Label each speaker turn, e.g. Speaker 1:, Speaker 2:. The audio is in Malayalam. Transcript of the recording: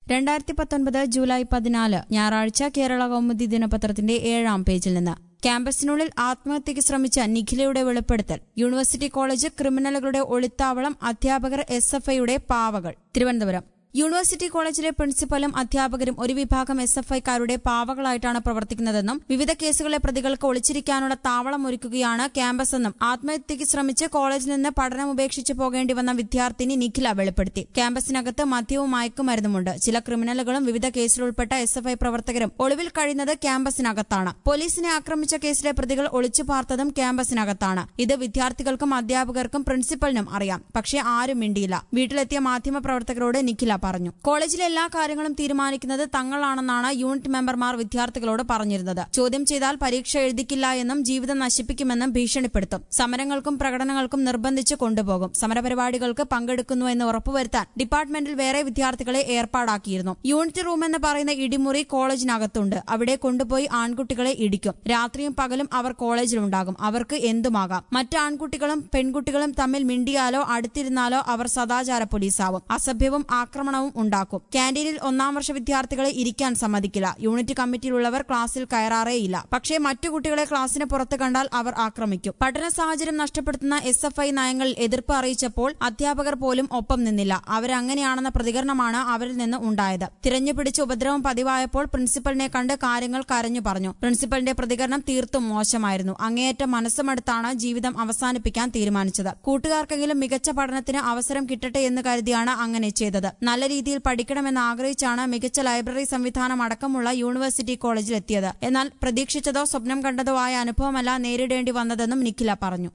Speaker 1: രണ്ടായിരത്തി പത്തൊൻപത് ജൂലൈ പതിനാല് ഞായറാഴ്ച കേരള കൗമുദി ദിനപത്രത്തിന്റെ ഏഴാം പേജിൽ നിന്ന് ക്യാമ്പസിനുള്ളിൽ ആത്മഹത്യയ്ക്ക് ശ്രമിച്ച നിഖിലയുടെ വെളിപ്പെടുത്തൽ യൂണിവേഴ്സിറ്റി കോളേജ് ക്രിമിനലുകളുടെ ഒളിത്താവളം അധ്യാപകർ എസ് എഫ് ഐയുടെ പാവകൾ തിരുവനന്തപുരം യൂണിവേഴ്സിറ്റി കോളേജിലെ പ്രിൻസിപ്പലും അധ്യാപകരും ഒരു വിഭാഗം എസ് എഫ് ഐക്കാരുടെ പാവകളായിട്ടാണ് പ്രവർത്തിക്കുന്നതെന്നും വിവിധ കേസുകളെ പ്രതികൾക്ക് ഒളിച്ചിരിക്കാനുള്ള താവളം ഒരുക്കുകയാണ് ക്യാമ്പസെന്നും ആത്മഹത്യയ്ക്ക് ശ്രമിച്ച് കോളേജിൽ നിന്ന് പഠനം ഉപേക്ഷിച്ച് പോകേണ്ടി വന്ന വിദ്യാർത്ഥിനി നിഖില വെളിപ്പെടുത്തി ക്യാമ്പസിനകത്ത് മദ്യവും മയക്കുമരുന്നുമുണ്ട് ചില ക്രിമിനലുകളും വിവിധ കേസിൽ ഉൾപ്പെട്ട എസ് എഫ് ഐ പ്രവർത്തകരും ഒളിവിൽ കഴിയുന്നത് ക്യാമ്പസിനകത്താണ് പോലീസിനെ ആക്രമിച്ച കേസിലെ പ്രതികൾ ഒളിച്ചു പാർത്തതും ക്യാമ്പസിനകത്താണ് ഇത് വിദ്യാർത്ഥികൾക്കും അധ്യാപകർക്കും പ്രിൻസിപ്പലിനും അറിയാം പക്ഷേ ആരും മിണ്ടിയില്ല വീട്ടിലെത്തിയ മാധ്യമ പ്രവർത്തകരോട് നിഖില പറഞ്ഞു കോളേജിലെ എല്ലാ കാര്യങ്ങളും തീരുമാനിക്കുന്നത് തങ്ങളാണെന്നാണ് യൂണിറ്റ് മെമ്പർമാർ വിദ്യാർത്ഥികളോട് പറഞ്ഞിരുന്നത് ചോദ്യം ചെയ്താൽ പരീക്ഷ എഴുതിക്കില്ല എന്നും ജീവിതം നശിപ്പിക്കുമെന്നും ഭീഷണിപ്പെടുത്തും സമരങ്ങൾക്കും പ്രകടനങ്ങൾക്കും നിർബന്ധിച്ച് കൊണ്ടുപോകും സമരപരിപാടികൾക്ക് പങ്കെടുക്കുന്നു എന്ന് ഉറപ്പുവരുത്താൻ ഡിപ്പാർട്ട്മെന്റിൽ വേറെ വിദ്യാർത്ഥികളെ ഏർപ്പാടാക്കിയിരുന്നു യൂണിറ്റ് റൂം എന്ന് പറയുന്ന ഇടിമുറി കോളേജിനകത്തുണ്ട് അവിടെ കൊണ്ടുപോയി ആൺകുട്ടികളെ ഇടിക്കും രാത്രിയും പകലും അവർ കോളേജിലുണ്ടാകും അവർക്ക് എന്തുമാകാം മറ്റ് ആൺകുട്ടികളും പെൺകുട്ടികളും തമ്മിൽ മിണ്ടിയാലോ അടുത്തിരുന്നാലോ അവർ സദാചാര പോലീസാവും അസഭ്യവും ആക്രമണവും ഉണ്ടാക്കും ക്യാന്റീനിൽ ഒന്നാം വർഷ വിദ്യാർത്ഥികളെ ഇരിക്കാൻ സമ്മതിക്കില്ല യൂണിറ്റ് കമ്മിറ്റിയിലുള്ളവർ ക്ലാസ്സിൽ കയറാറേയില്ല പക്ഷേ മറ്റു കുട്ടികളെ ക്ലാസ്സിന് പുറത്ത് കണ്ടാൽ അവർ ആക്രമിക്കും പഠന സാഹചര്യം നഷ്ടപ്പെടുത്തുന്ന എസ് എഫ് ഐ നയങ്ങളിൽ എതിർപ്പ് അറിയിച്ചപ്പോൾ അധ്യാപകർ പോലും ഒപ്പം നിന്നില്ല അവരങ്ങനെയാണെന്ന പ്രതികരണമാണ് അവരിൽ നിന്ന് ഉണ്ടായത് തിരഞ്ഞുപിടിച്ച് ഉപദ്രവം പതിവായപ്പോൾ പ്രിൻസിപ്പലിനെ കണ്ട് കാര്യങ്ങൾ കരഞ്ഞു പറഞ്ഞു പ്രിൻസിപ്പലിന്റെ പ്രതികരണം തീർത്തും മോശമായിരുന്നു അങ്ങേയറ്റം മനസ്സുമടുത്താണ് ജീവിതം അവസാനിപ്പിക്കാൻ തീരുമാനിച്ചത് കൂട്ടുകാർക്കെങ്കിലും മികച്ച പഠനത്തിന് അവസരം കിട്ടട്ടെ എന്ന് കരുതിയാണ് അങ്ങനെ ചെയ്തത് നല്ല രീതിയിൽ പഠിക്കണമെന്ന് ആഗ്രഹിച്ചാണ് മികച്ച ലൈബ്രറി സംവിധാനം അടക്കമുള്ള യൂണിവേഴ്സിറ്റി കോളേജിലെത്തിയത് എന്നാൽ പ്രതീക്ഷിച്ചതോ സ്വപ്നം കണ്ടതോ ആയ അനുഭവമല്ല നേരിടേണ്ടി വന്നതെന്നും നിഖില പറഞ്ഞു